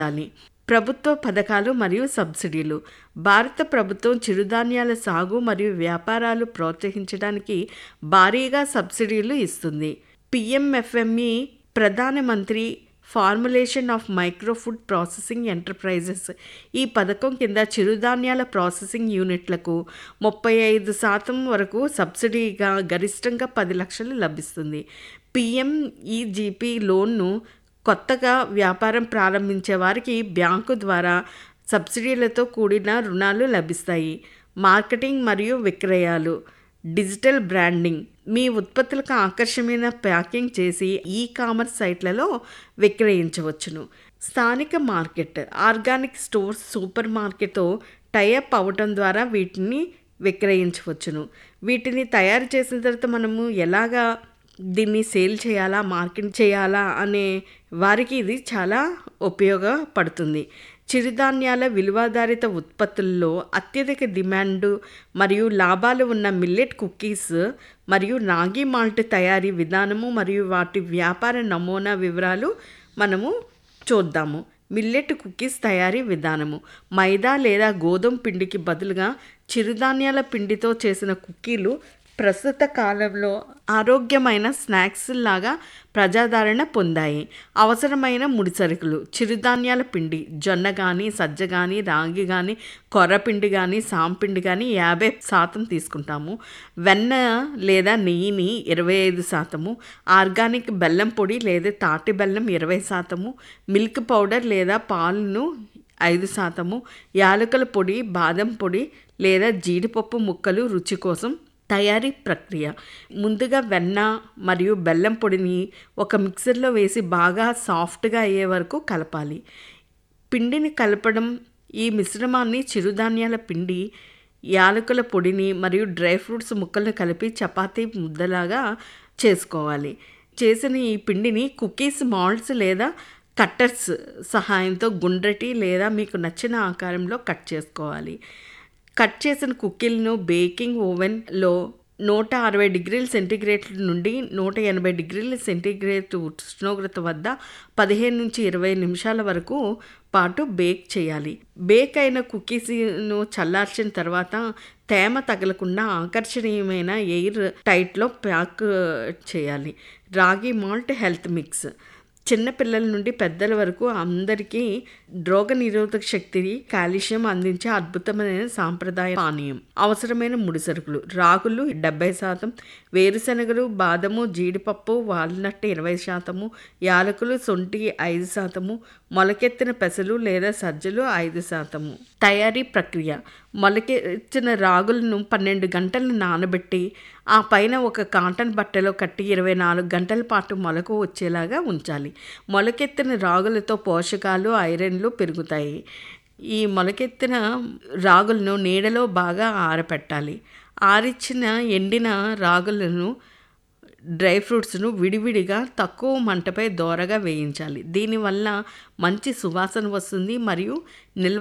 చేయాలి ప్రభుత్వ పథకాలు మరియు సబ్సిడీలు భారత ప్రభుత్వం చిరుధాన్యాల సాగు మరియు వ్యాపారాలు ప్రోత్సహించడానికి భారీగా సబ్సిడీలు ఇస్తుంది పిఎంఎఫ్ఎంఈ ప్రధానమంత్రి formulation of micro food processing enterprises ఈ పథకం కింద చిరుధాన్యాల ప్రాసెసింగ్ యూనిట్లకు ముప్పై ఐదు శాతం వరకు సబ్సిడీగా గరిష్టంగా పది లక్షలు లభిస్తుంది పిఎంఈజీపీ లోన్ను కొత్తగా వ్యాపారం ప్రారంభించే వారికి బ్యాంకు ద్వారా సబ్సిడీలతో కూడిన రుణాలు లభిస్తాయి మార్కెటింగ్ మరియు విక్రయాలు డిజిటల్ బ్రాండింగ్ మీ ఉత్పత్తులకు ఆకర్షణీయమైన ప్యాకింగ్ చేసి ఈ కామర్స్ సైట్లలో విక్రయించవచ్చును స్థానిక మార్కెట్ ఆర్గానిక్ స్టోర్స్ సూపర్ మార్కెట్తో టైఅప్ అవ్వటం ద్వారా వీటిని విక్రయించవచ్చును వీటిని తయారు చేసిన తర్వాత మనము ఎలాగా దీన్ని సేల్ చేయాలా మార్కెట్ చేయాలా అనే వారికి ఇది చాలా ఉపయోగపడుతుంది చిరుధాన్యాల విలువాధారిత ఉత్పత్తుల్లో అత్యధిక డిమాండ్ మరియు లాభాలు ఉన్న మిల్లెట్ కుకీస్ మరియు రాగి మాల్ట్ తయారీ విధానము మరియు వాటి వ్యాపార నమూనా వివరాలు మనము చూద్దాము మిల్లెట్ కుకీస్ తయారీ విధానము మైదా లేదా గోధుమ పిండికి బదులుగా చిరుధాన్యాల పిండితో చేసిన కుకీలు ప్రస్తుత కాలంలో ఆరోగ్యమైన స్నాక్స్ లాగా ప్రజాదరణ పొందాయి అవసరమైన ముడిసరుకులు చిరుధాన్యాల పిండి జొన్న కానీ సజ్జ కానీ రాగి కానీ కొర్రపిండి కానీ సాంపిండి కానీ యాభై శాతం తీసుకుంటాము వెన్న లేదా నెయ్యిని ఇరవై ఐదు శాతము ఆర్గానిక్ బెల్లం పొడి లేదా తాటి బెల్లం ఇరవై శాతము మిల్క్ పౌడర్ లేదా పాలను ఐదు శాతము యాలకుల పొడి బాదం పొడి లేదా జీడిపప్పు ముక్కలు రుచి కోసం తయారీ ప్రక్రియ ముందుగా వెన్న మరియు బెల్లం పొడిని ఒక మిక్సర్లో వేసి బాగా సాఫ్ట్గా అయ్యే వరకు కలపాలి పిండిని కలపడం ఈ మిశ్రమాన్ని చిరుధాన్యాల పిండి యాలకుల పొడిని మరియు డ్రై ఫ్రూట్స్ ముక్కలను కలిపి చపాతీ ముద్దలాగా చేసుకోవాలి చేసిన ఈ పిండిని కుకీస్ మాల్ట్స్ లేదా కట్టర్స్ సహాయంతో గుండ్రటి లేదా మీకు నచ్చిన ఆకారంలో కట్ చేసుకోవాలి కట్ చేసిన కుకీలను బేకింగ్ ఓవెన్లో నూట అరవై డిగ్రీల సెంటీగ్రేడ్ నుండి నూట ఎనభై డిగ్రీల సెంటీగ్రేడ్ ఉష్ణోగ్రత వద్ద పదిహేను నుంచి ఇరవై నిమిషాల వరకు పాటు బేక్ చేయాలి బేక్ అయిన కుకీస్ను చల్లార్చిన తర్వాత తేమ తగలకుండా ఆకర్షణీయమైన ఎయిర్ టైట్లో ప్యాక్ చేయాలి రాగి మాల్ట్ హెల్త్ మిక్స్ చిన్నపిల్లల నుండి పెద్దల వరకు అందరికీ రోగ నిరోధక శక్తి కాల్షియం అందించే అద్భుతమైన సాంప్రదాయ పానీయం అవసరమైన ముడిసరుకులు రాగులు డెబ్బై శాతం వేరుశనగలు బాదము జీడిపప్పు వాల్నట్ ఇరవై శాతము యాలకులు సొంటి ఐదు శాతము మొలకెత్తిన పెసలు లేదా సజ్జలు ఐదు శాతము తయారీ ప్రక్రియ మొలకెత్తిన రాగులను పన్నెండు గంటలు నానబెట్టి ఆ పైన ఒక కాటన్ బట్టలో కట్టి ఇరవై నాలుగు గంటల పాటు మొలకు వచ్చేలాగా ఉంచాలి మొలకెత్తిన రాగులతో పోషకాలు ఐరన్లు పెరుగుతాయి ఈ మొలకెత్తిన రాగులను నీడలో బాగా ఆరపెట్టాలి ఆరిచ్చిన ఎండిన రాగులను డ్రై ఫ్రూట్స్ను విడివిడిగా తక్కువ మంటపై దోరగా వేయించాలి దీనివల్ల మంచి సువాసన వస్తుంది మరియు నిల్వ